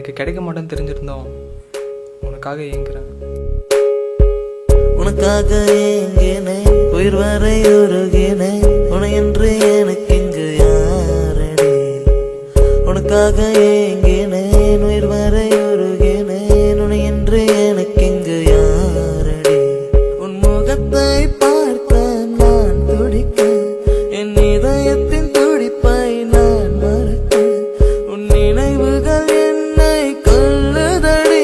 எனக்கு கிடைக்க மாட்டேன்னு தெரிஞ்சிருந்தோம் உனக்காக ஏங்குறேன் உனக்காக ஏங்கினே உயிர் வரை உருகினே உன என்று எனக்கு இங்கு யாரடி உனக்காக ஏங்கினேன் உயிர் வரை உருகினேன் உன என்று எனக்கு இங்கு யாரடி உன் முகத்தை பார்க்க நான் துடிக்க என் இதயத்தின் துடிப்பை நான் மறக்க உன் நினைவுகள் என்னை கொல்லுதடி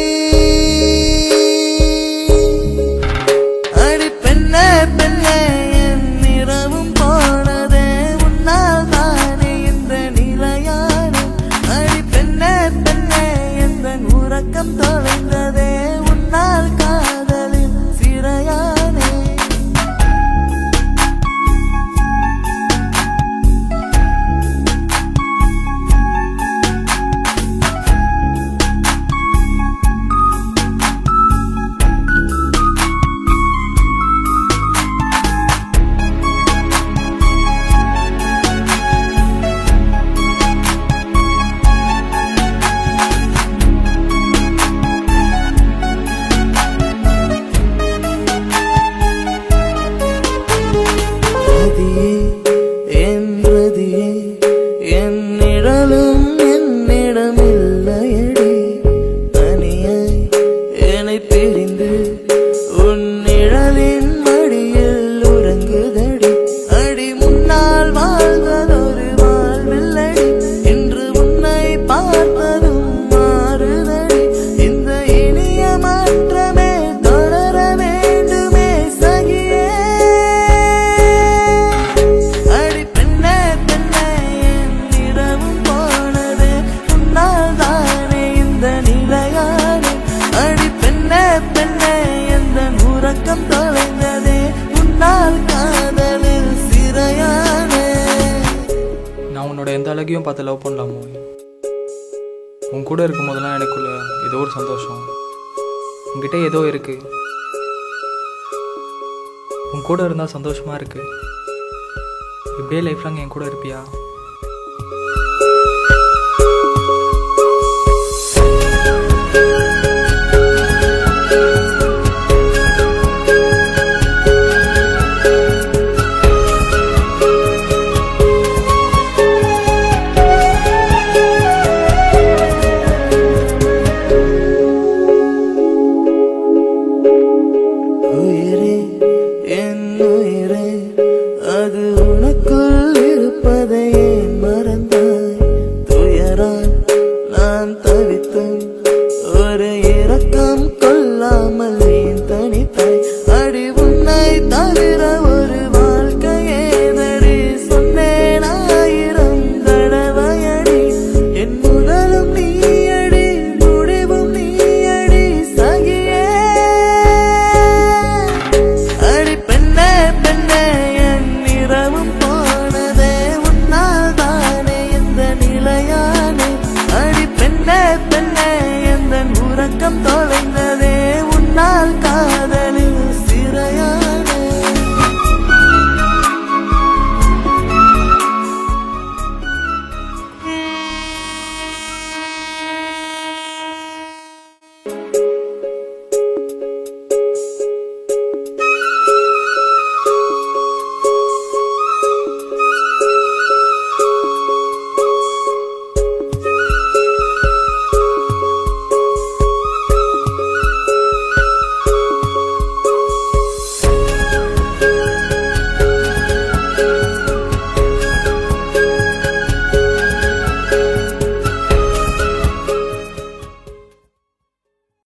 அடி பெண்ணே பெண்ணே என் இரவும் போனதே உன்னால் தானே இந்த நிலையான அடி பெண்ணே பெண்ணே எந்த உறக்கம் தொலைந்ததே உன்னால் காதலில் சிறையானே ரதியே என் ரதியே என் நிழலும் என்னிடம் இல்லையடி தனியாய் என்னை பிரிந்து உன் நிழலின் மடியில் உறங்குதடி அடி முன்னால் வாழ்ந்ததொரு வாழ்வில்லடி இன்று உன்னை பார்த்ததும் மாறுதடி இந்த இனிய மாற்றமே தொடர வேண்டுமே சகியே அடி பெண்ணே பெண்ணே என் இரவும் போனதே உன்னால் தானே இந்த நிலையானே அடி பெண்ணே பெண்ணே எந்த உறக்கம் தொலைந்ததே உன்னால் காதலில் சிறையானே நான் உன்னோட எந்த அழகையும் பார்த்து லவ் பண்ணலாமோ உன் கூட இருக்கும் போதெல்லாம் எனக்குள்ள ஏதோ ஒரு சந்தோஷம் உன்கிட்ட ஏதோ இருக்கு உன் கூட இருந்தால் சந்தோஷமா இருக்கு இப்படியே லைஃப் லாங் என் கூட இருப்பியா உயிரே என் உயிரே அது உனக்குள் இருப்பதை ஏன் மறந்தாய் துயரால் நான் தவித்து